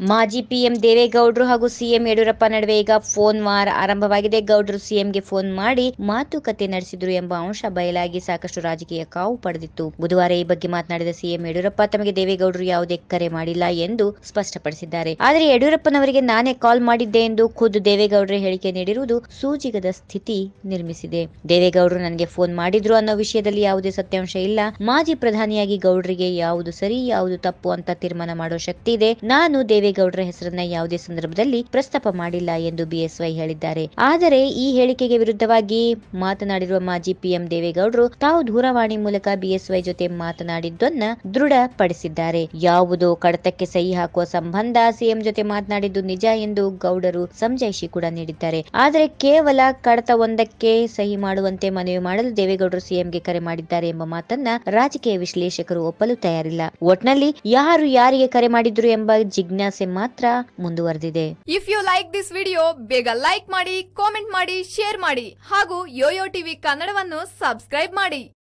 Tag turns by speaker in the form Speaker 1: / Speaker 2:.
Speaker 1: ಮಾಜಿ ಪಿಎಂ ದೇವೇಗೌಡರು ಹಾಗೂ ಸಿಎಂ ಯಡಿಯೂರಪ್ಪ ನಡುವೆ ಈಗ ಫೋನ್ ವಾರ ಆರಂಭವಾಗಿದೆ ಗೌಡರು ಸಿಎಂಗೆ ಫೋನ್ ಮಾಡಿ ಮಾತುಕತೆ ನಡೆಸಿದ್ರು ಎಂಬ ಅಂಶ ಬಯಲಾಗಿ ಸಾಕಷ್ಟು ರಾಜಕೀಯ ಕಾವು ಪಡೆದಿತ್ತು ಬುಧವಾರ ಈ ಬಗ್ಗೆ ಮಾತನಾಡಿದ ಸಿಎಂ ಯಡಿಯೂರಪ್ಪ ತಮಗೆ ದೇವೇಗೌಡರು ಯಾವುದೇ ಕರೆ ಮಾಡಿಲ್ಲ ಎಂದು ಸ್ಪಷ್ಟಪಡಿಸಿದ್ದಾರೆ ಆದರೆ ಯಡಿಯೂರಪ್ಪನವರಿಗೆ ನಾನೇ ಕಾಲ್ ಮಾಡಿದ್ದೆ ಎಂದು ಖುದ್ದು ದೇವೇಗೌಡರೇ ಹೇಳಿಕೆ ನೀಡಿರುವುದು ಸೂಜಿಗದ ಸ್ಥಿತಿ ನಿರ್ಮಿಸಿದೆ ದೇವೇಗೌಡರು ನನಗೆ ಫೋನ್ ಮಾಡಿದ್ರು ಅನ್ನೋ ವಿಷಯದಲ್ಲಿ ಯಾವುದೇ ಸತ್ಯಾಂಶ ಇಲ್ಲ ಮಾಜಿ ಪ್ರಧಾನಿಯಾಗಿ ಗೌಡರಿಗೆ ಯಾವುದು ಸರಿ ಯಾವುದು ತಪ್ಪು ಅಂತ ತೀರ್ಮಾನ ಮಾಡೋ ಶಕ್ತಿ ಇದೆ ನಾನು ದೇವೇಗೌಡರ ಹೆಸರನ್ನ ಯಾವುದೇ ಸಂದರ್ಭದಲ್ಲಿ ಪ್ರಸ್ತಾಪ ಮಾಡಿಲ್ಲ ಎಂದು ಬಿಎಸ್ವೈ ಹೇಳಿದ್ದಾರೆ ಆದರೆ ಈ ಹೇಳಿಕೆಗೆ ವಿರುದ್ಧವಾಗಿ ಮಾತನಾಡಿರುವ ಮಾಜಿ ಪಿಎಂ ದೇವೇಗೌಡರು ತಾವು ದೂರವಾಣಿ ಮೂಲಕ ಬಿಎಸ್ವೈ ಜೊತೆ ಮಾತನಾಡಿದ್ದನ್ನ ದೃಢಪಡಿಸಿದ್ದಾರೆ ಯಾವುದೋ ಕಡತಕ್ಕೆ ಸಹಿ ಹಾಕುವ ಸಂಬಂಧ ಸಿಎಂ ಜೊತೆ ಮಾತನಾಡಿದ್ದು ನಿಜ ಎಂದು ಗೌಡರು ಸಮಜಾಯಿಷಿ ಕೂಡ ನೀಡಿದ್ದಾರೆ ಆದರೆ ಕೇವಲ ಕಡತ ಒಂದಕ್ಕೆ ಸಹಿ ಮಾಡುವಂತೆ ಮನವಿ ಮಾಡಲು ದೇವೇಗೌಡರು ಸಿಎಂಗೆ ಕರೆ ಮಾಡಿದ್ದಾರೆ ಎಂಬ ಮಾತನ್ನ ರಾಜಕೀಯ ವಿಶ್ಲೇಷಕರು ಒಪ್ಪಲು ತಯಾರಿಲ್ಲ ಒಟ್ನಲ್ಲಿ ಯಾರು ಯಾರಿಗೆ ಕರೆ ಮಾಡಿದ್ರು ಎಂಬ ಜಿಜ್ಞಾಸೆ ಮಾತ್ರ ಮುಂದುವರೆದಿದೆ
Speaker 2: if you like this video ಬೇಗ ಲೈಕ್ ಮಾಡಿ ಕಾಮೆಂಟ್ ಮಾಡಿ ಶೇರ್ ಮಾಡಿ ಹಾಗೂ ಯೋಯೋ ಟಿವಿ ಕನ್ನಡವನ್ನು ಸಬ್ಸ್ಕ್ರೈಬ್ ಮಾಡಿ